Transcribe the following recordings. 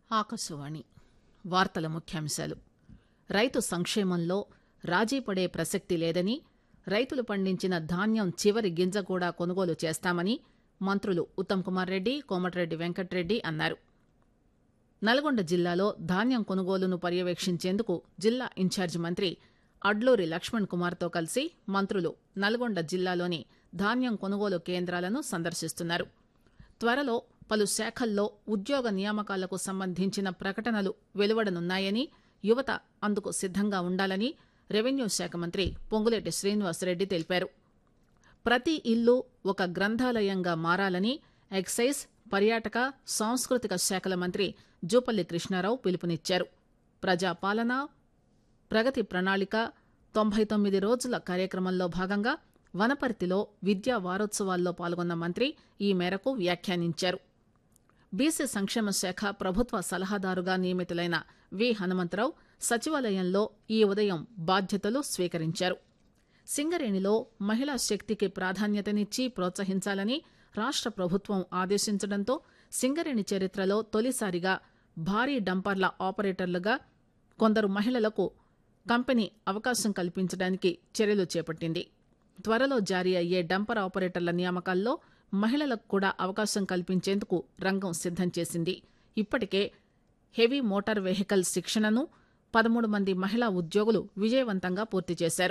ఆకాశవాణి వార్తల ముఖ్యాంశాలు రైతు సంక్షేమంలో రాజీ పడే ప్రసక్తి లేదని రైతులు పండించిన ధాన్యం చివరి గింజ కూడా కొనుగోలు చేస్తామని మంత్రులు ఉత్తమ్ కుమార్ రెడ్డి కోమటిరెడ్డి వెంకటరెడ్డి అన్నారు నల్గొండ జిల్లాలో ధాన్యం కొనుగోలును పర్యవేక్షించేందుకు జిల్లా ఇన్ఛార్జి మంత్రి అడ్లూరి లక్ష్మణ్ కుమార్తో కలిసి మంత్రులు నల్గొండ జిల్లాలోని ధాన్యం కొనుగోలు కేంద్రాలను సందర్శిస్తున్నారు త్వరలో పలు శాఖల్లో ఉద్యోగ నియామకాలకు సంబంధించిన ప్రకటనలు వెలువడనున్నాయని యువత అందుకు సిద్దంగా ఉండాలని రెవెన్యూ శాఖ మంత్రి పొంగులేటి శ్రీనివాసరెడ్డి తెలిపారు ప్రతి ఇల్లు ఒక గ్రంథాలయంగా మారాలని ఎక్సైజ్ పర్యాటక సాంస్కృతిక శాఖల మంత్రి జూపల్లి కృష్ణారావు పిలుపునిచ్చారు ప్రజాపాలన ప్రగతి ప్రణాళిక తొంభై తొమ్మిది రోజుల కార్యక్రమంలో భాగంగా వనపర్తిలో విద్యా వారోత్సవాల్లో పాల్గొన్న మంత్రి ఈ మేరకు వ్యాఖ్యానించారు బీసీ సంక్షేమ శాఖ ప్రభుత్వ సలహాదారుగా నియమితులైన వి హనుమంతరావు సచివాలయంలో ఈ ఉదయం బాధ్యతలు స్వీకరించారు సింగరేణిలో మహిళా శక్తికి ప్రాధాన్యతనిచ్చి ప్రోత్సహించాలని రాష్ట ప్రభుత్వం ఆదేశించడంతో సింగరేణి చరిత్రలో తొలిసారిగా భారీ డంపర్ల ఆపరేటర్లుగా కొందరు మహిళలకు కంపెనీ అవకాశం కల్పించడానికి చర్యలు చేపట్టింది త్వరలో జారీ అయ్యే డంపర్ ఆపరేటర్ల నియామకాల్లో మహిళలకు కూడా అవకాశం కల్పించేందుకు రంగం సిద్దం చేసింది ఇప్పటికే హెవీ మోటార్ వెహికల్ శిక్షణను పదమూడు మంది మహిళా ఉద్యోగులు విజయవంతంగా పూర్తి చేశారు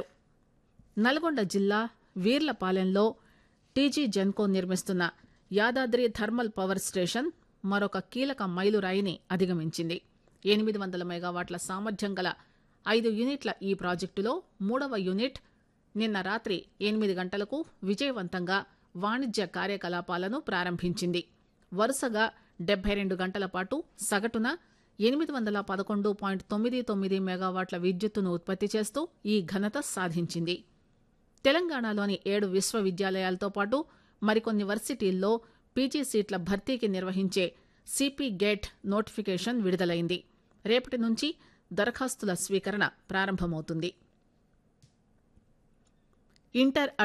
నల్గొండ జిల్లా వీర్లపాలెంలో టీజీ జెన్కో నిర్మిస్తున్న యాదాద్రి థర్మల్ పవర్ స్టేషన్ మరొక కీలక మైలురాయిని అధిగమించింది ఎనిమిది వందల మెగావాట్ల సామర్థ్యం గల ఐదు యూనిట్ల ఈ ప్రాజెక్టులో మూడవ యూనిట్ నిన్న రాత్రి ఎనిమిది గంటలకు విజయవంతంగా వాణిజ్య కార్యకలాపాలను ప్రారంభించింది వరుసగా డెబ్బై రెండు గంటల పాటు సగటున ఎనిమిది వందల పదకొండు పాయింట్ తొమ్మిది తొమ్మిది మెగావాట్ల విద్యుత్తును ఉత్పత్తి చేస్తూ ఈ ఘనత సాధించింది తెలంగాణలోని ఏడు విశ్వవిద్యాలయాలతో పాటు మరికొన్ని వర్సిటీల్లో పీజీ సీట్ల భర్తీకి నిర్వహించే సిపి గేట్ నోటిఫికేషన్ విడుదలైంది రేపటి నుంచి దరఖాస్తుల స్వీకరణ ప్రారంభమవుతుంది ఇంటర్